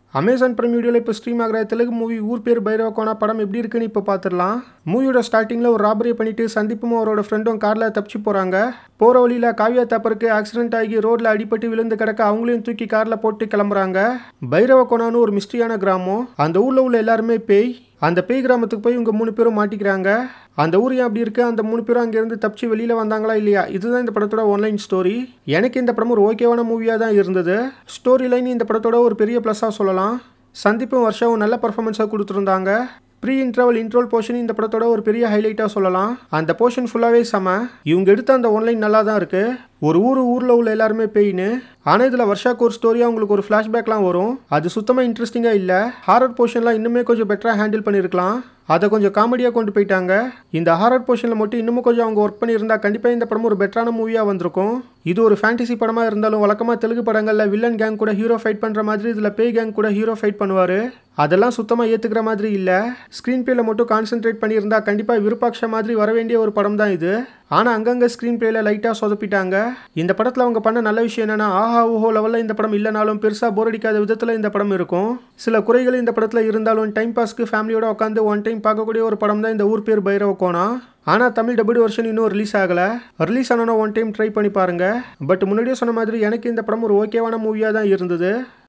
Amazon prime வீடியோவில் இப்போ stream ஆகிற தெலுங்கு மூவி ஊர் பேர் பைரவக்கோனா படம் எப்படி இருக்குன்னு இப்போ பார்த்துடலாம் மூவியோட ஸ்டார்டிங்கில் ஒரு ராபரி பண்ணிட்டு சந்தீப்பும் அவரோட ஃப்ரெண்டும் காரில் தப்பிச்சு போகிறாங்க போகிற வழியில் காவியா தப்பருக்கு ஆக்சிடென்ட் ஆகி ரோட்டில் அடிபட்டு விழுந்து கிடக்க அவங்களையும் தூக்கி காரில் போட்டு கிளம்புறாங்க பைரவக்கோனான்னு ஒரு மிஸ்ட்ரியான கிராமம் அந்த ஊரில் உள்ள எல்லாருமே பேய் அந்த பேய் கிராமத்துக்கு போய் இவங்க மூணு பேரும் மாட்டிக்கிறாங்க அந்த ஊர் ஏன் அப்படி இருக்கு அந்த மூணு பேரும் அங்கேருந்து தப்பிச்சு வெளியில் வந்தாங்களா இல்லையா இதுதான் இந்த படத்தோட ஆன்லைன் ஸ்டோரி எனக்கு இந்த படம் ஒரு ஓகேவான மூவியாக தான் இருந்தது ஸ்டோரி லைன் இந்த படத்தோட ஒரு பெரிய ப்ளஸ்ஸாக சொல்லலாம் சந்தீப்பும் வருஷாவும் நல்ல பர்ஃபார்மன்ஸாக கொடுத்துருந்தாங்க ப்ரீ இன்ட்ரவல் இன்ட்ரோல் போர்ஷன் இந்த படத்தோட ஒரு பெரிய ஹைலைட்டாக சொல்லலாம் அந்த போர்ஷன் ஃபுல்லாகவே செம இவங்க எடுத்த அந்த ஆன்லைன் நல்லா தான் இருக்குது ஒரு ஊர் ஊரில் உள்ள எல்லாருமே பெயின் ஆனால் இதில் வருஷாக்கு ஒரு ஸ்டோரியாக உங்களுக்கு ஒரு ஃப்ளாஷ்பேக்லாம் வரும் அது சுத்தமாக இன்ட்ரெஸ்டிங்காக இல்லை ஹாரர் போர்ஷன்லாம் இன்னுமே கொஞ்சம் பெட்டராக ஹேண்டில் பண்ணியிருக்கலாம் அதை கொஞ்சம் காமெடியாக கொண்டு போயிட்டாங்க இந்த ஹாரர் போர்ஷனில் மட்டும் இன்னமும் கொஞ்சம் அவங்க ஒர்க் பண்ணியிருந்தா கண்டிப்பாக இந்த படம் ஒரு பெட்டரான மூவியாக வந்திருக்கும் இது ஒரு ஃபேண்டசி படமாக இருந்தாலும் வழக்கமாக தெலுங்கு படங்களில் வில்லன் கேங் கூட ஹீரோ ஃபைட் பண்ணுற மாதிரி இதில் பேய் கேங் கூட ஹீரோ ஃபைட் பண்ணுவார் அதெல்லாம் சுத்தமாக ஏற்றுக்கிற மாதிரி இல்லை ஸ்க்ரீன் பிளேல மட்டும் கான்சென்ட்ரேட் பண்ணியிருந்தா கண்டிப்பாக விருப்பாட்ச மாதிரி வர வேண்டிய ஒரு படம் தான் இது ஆனால் அங்கங்கே ஸ்க்ரீன் பிளேல லைட்டாக சொதப்பிட்டாங்க இந்த படத்தில் அவங்க பண்ண நல்ல விஷயம் என்னன்னா ஆஹா ஊஹோ லெவலில் இந்த படம் இல்லைனாலும் பெருசாக போர் அடிக்காத விதத்தில் இந்த படம் இருக்கும் சில குறைகள் இந்த படத்தில் இருந்தாலும் டைம் பாஸ்க்கு ஃபேமிலியோட உட்காந்து ஒன் டைம் பார்க்கக்கூடிய ஒரு படம் தான் இந்த ஊர் பேர் பைரவ கோணா ஆனால் தமிழ் டபுள் வெர்ஷன் இன்னும் ரிலீஸ் ஆகலை ரிலீஸ் ஆனோன்னா ஒன் டைம் ட்ரை பண்ணி பாருங்க பட் முன்னாடியே சொன்ன மாதிரி எனக்கு இந்த படம் ஒரு ஓகேவான மூவியாக தான் இருந்தது